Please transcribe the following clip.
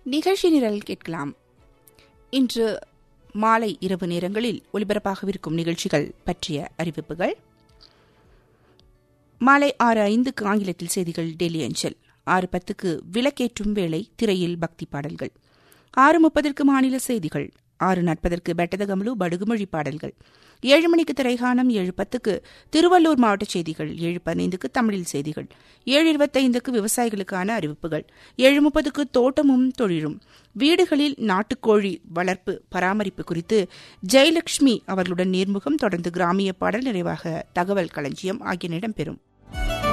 நிகழ்ச்சி நிரல் கேட்கலாம் இன்று மாலை இரவு நேரங்களில் ஒலிபரப்பாகவிருக்கும் நிகழ்ச்சிகள் பற்றிய அறிவிப்புகள் மாலை ஆறு ஐந்துக்கு ஆங்கிலத்தில் செய்திகள் டெல்லி அஞ்சல் ஆறு பத்துக்கு விளக்கேற்றும் வேளை திரையில் பக்தி பாடல்கள் ஆறு முப்பதற்கு மாநில செய்திகள் ஆறு நாற்பதற்கு பெட்டதகமலு படுகுமொழி பாடல்கள் ஏழு மணிக்கு திரைகானம் ஏழு பத்துக்கு திருவள்ளூர் மாவட்ட செய்திகள் ஏழு பதினைந்துக்கு தமிழில் செய்திகள் ஏழு இருபத்தைந்துக்கு விவசாயிகளுக்கான அறிவிப்புகள் ஏழு முப்பதுக்கு தோட்டமும் தொழிலும் வீடுகளில் நாட்டுக்கோழி வளர்ப்பு பராமரிப்பு குறித்து ஜெயலட்சுமி அவர்களுடன் நேர்முகம் தொடர்ந்து கிராமிய பாடல் நிறைவாக தகவல் களஞ்சியம் ஆகியன இடம்பெறும்